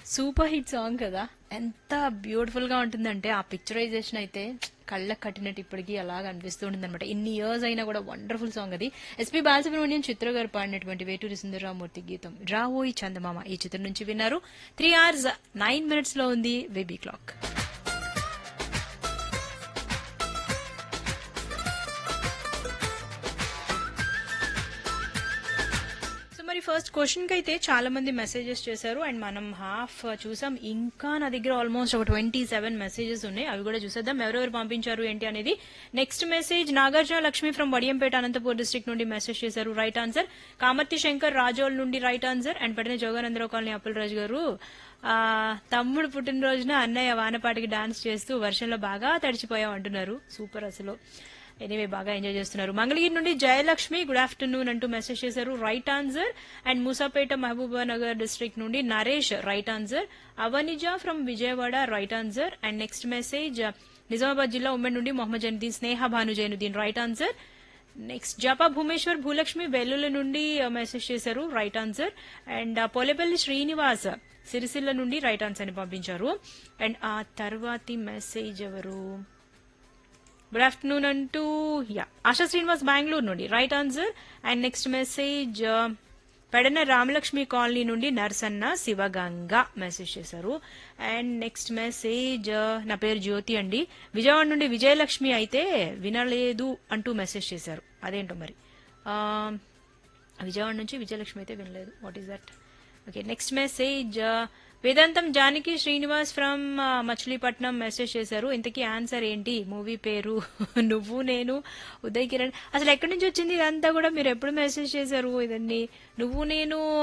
super hit song కదా ఎంత beautiful గా ఉంటుందంటే ఆ పిక్చరైజేషన్ అయితే కళ్ళకు కట్టినట్టు ఇప్పటికీ అలాగ అనిపిస్తూ ఉంటుంది అనమాట ఇన్ని ఇయర్స్ అయినా కూడా వండర్ఫుల్ సాంగ్ అది ఎస్పీ బాలసుబ్రహ్మణ్యం చిత్ర గారు పాడినటువంటి వేటూరి సుందరరామూర్తి గీతం రావోయి చందమామ ఈ చిత్రం నుంచి విన్నారు త్రీ అవర్స్ నైన్ మినిట్స్ లో ఉంది బేబీ క్లాక్ సో మరి ఫస్ట్ క్వశ్చన్ కి అయితే చాలా మంది మెసేజెస్ చేశారు అండ్ మనం హాఫ్ చూసాం ఇంకా నా దగ్గర ఆల్మోస్ట్ ఒక ట్వంటీ సెవెన్ మెసేజెస్ ఉన్నాయి అవి కూడా చూసేద్దాం ఎవరెవరు పంపించారు ఏంటి అనేది next message Nagarjuna Lakshmi from Vadiyampeta Anantapur district నుండి మెసేజ్ చేశారు రైట్ ఆన్సర్ కామర్తి శంకర్ రాజోల్ నుండి రైట్ ఆన్సర్ అండ్ పడిన జోగానందరావు కాలనీ అప్పులరాజు గారు ఆ, తమ్ముడు పుట్టినరోజున అన్నయ్య వానపాటికి డాన్స్ చేస్తూ వర్షంలో బాగా తడిచిపోయాం అంటున్నారు సూపర్ అసలు ఎనీవే బాగా ఎంజాయ్ చేస్తున్నారు మంగళగిరి నుండి జయలక్ష్మి గుడ్ ఆఫ్టర్నూన్ అంటూ మెసేజ్ చేశారు right answer and Musapeta Mahabubnagar district నుండి Naresh right answer Avanija from Vijayawada right answer and next message Nizamabad జిల్లా ఉమ్మడి నుండి Mohammed Zainuddin Sneha Bhanu Zainuddin right answer next Japa Bhumeshwar Bhulakshmi Vellula నుండి మెసేజ్ చేశారు right answer and Polepalli Srinivas Sircilla నుండి రైట్ ఆన్సర్ ని పంపించారు అండ్ ఆ తర్వాతి మెసేజ్ ఎవరు గుడ్ ఆఫ్టర్నూన్ అంటూ యా ఆశా శ్రీనివాస్ బెంగళూరు నుండి right answer and next message Pedana Ramalakshmi colony నుండి నర్సన్న శివగంగ మెసేజ్ చేశారు అండ్ నెక్స్ట్ మెసేజ్ నా పేరు జ్యోతి అండి విజయవాడ నుండి విజయలక్ష్మి అయితే వినలేదు అంటూ మెసేజ్ చేశారు అదేంటో మరి ఆ, విజయవాడ నుంచి విజయలక్ష్మి అయితే వినలేదు what is that okay next message Vedantam Janaki Srinivas from Machilipatnam message చేశారు ఇంతకీ ఆన్సర్ ఏంటి మూవీ పేరు నువ్వు నేను ఉదయ్ కిరణ్ అసలు ఎక్కడి నుంచి వచ్చింది ఇదంతా కూడా మీరు ఎప్పుడు మెసేజ్ చేశారు ఇదన్నీ నువ్వు నేను